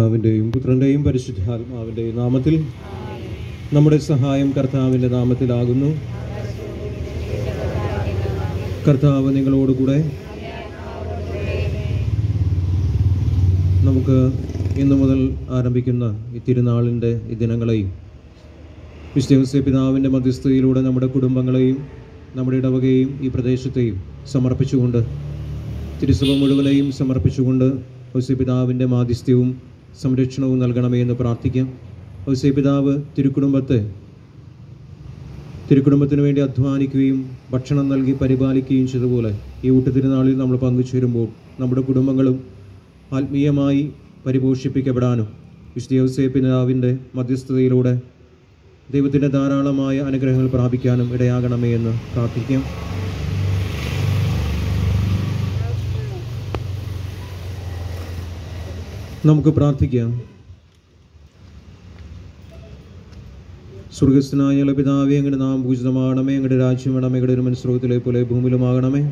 കർത്താവിൻ്റെയും പുത്രൻ്റെയും പരിശുദ്ധാത്മാവിൻ്റെയും നാമത്തിൽ നമ്മുടെ സഹായം കർത്താവിൻ്റെ നാമത്തിലാകുന്നു കർത്താവ് നിങ്ങളോടുകൂടെ നമുക്ക് ഇന്നു മുതൽ ആരംഭിക്കുന്ന ഈ തിരുനാളിൻ്റെ ഈ ദിനങ്ങളെയും വിശ്വസ പിതാവിൻ്റെ മധ്യസ്ഥതയിലൂടെ നമ്മുടെ കുടുംബങ്ങളെയും നമ്മുടെ ഇടവകയും ഈ പ്രദേശത്തെയും സമർപ്പിച്ചുകൊണ്ട് തിരുസഭ മുഴുവനെയും സമർപ്പിച്ചുകൊണ്ട് ഔസേ പിതാവിൻ്റെ മാധ്യസ്ഥ്യവും സംരക്ഷണവും നൽകണമേ എന്ന് പ്രാർത്ഥിക്കാം ഔസേ പിതാവ് തിരുക്കുടുംബത്തെ തിരുക്കുടുംബത്തിന് വേണ്ടി അധ്വാനിക്കുകയും ഭക്ഷണം നൽകി പരിപാലിക്കുകയും ചെയ്തതുപോലെ ഈ ഊട്ടുതിരുനാളിൽ നമ്മൾ പങ്കുചേരുമ്പോൾ നമ്മുടെ കുടുംബങ്ങളും ആത്മീയമായി പരിപോഷിപ്പിക്കപ്പെടാനും വിശുദ്ധ ഔസേ പിതാവിൻ്റെ മധ്യസ്ഥതയിലൂടെ ദൈവത്തിൻ്റെ ധാരാളമായ അനുഗ്രഹങ്ങൾ പ്രാപിക്കാനും ഇടയാകണമേ എന്ന് പ്രാർത്ഥിക്കാം നമുക്ക് പ്രാർത്ഥിക്കാം സ്വർഗസ്ഥനായ പിതാവേ അങ്ങയുടെ നാം പൂജിതമാകണമേ അങ്ങയുടെ രാജ്യം വേണമേ അങ്ങയുടെ ഒരു മനസ്രോഗത്തിലെ പോലെ ഭൂമിയിലുമാകണമേ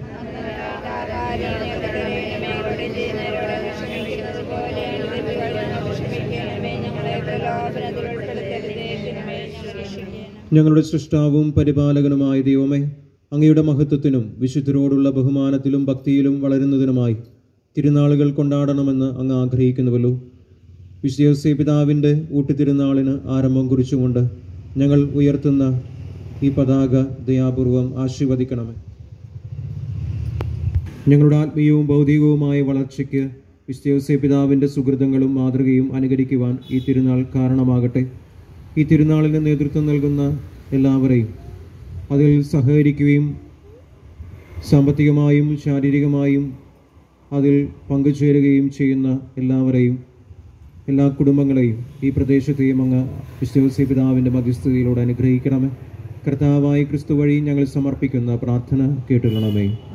ഞങ്ങളുടെ സൃഷ്ടാവും പരിപാലകനുമായ ദൈവമേ അങ്ങയുടെ മഹത്വത്തിനും വിശുദ്ധരോടുള്ള ബഹുമാനത്തിലും ഭക്തിയിലും വളരുന്നതിനുമായി തിരുനാളുകൾ കൊണ്ടാടണമെന്ന് അങ്ങ് ആഗ്രഹിക്കുന്നുവല്ലോ വിശ്വസി പിതാവിൻ്റെ ഊട്ടുതിരുനാളിന് ആരംഭം കുറിച്ചുകൊണ്ട് ഞങ്ങൾ ഉയർത്തുന്ന ഈ പതാക ദയാപൂർവം ആശീർവദിക്കണമേ ഞങ്ങളുടെ ആത്മീയവും ഭൗതികവുമായ വളർച്ചയ്ക്ക് വിശ്വസി പിതാവിൻ്റെ സുഹൃതങ്ങളും മാതൃകയും അനുകരിക്കുവാൻ ഈ തിരുനാൾ കാരണമാകട്ടെ ഈ തിരുനാളിന് നേതൃത്വം നൽകുന്ന എല്ലാവരെയും അതിൽ സഹകരിക്കുകയും സാമ്പത്തികമായും ശാരീരികമായും അതിൽ പങ്കുചേരുകയും ചെയ്യുന്ന എല്ലാവരെയും എല്ലാ കുടുംബങ്ങളെയും ഈ പ്രദേശത്തെയും അങ്ങ് വിശ്വസി പിതാവിൻ്റെ മധ്യസ്ഥതയിലൂടെ അനുഗ്രഹിക്കണമേ കർത്താവായ ക്രിസ്തു വഴി ഞങ്ങൾ സമർപ്പിക്കുന്ന പ്രാർത്ഥന കേട്ടുകൊള്ളണമേ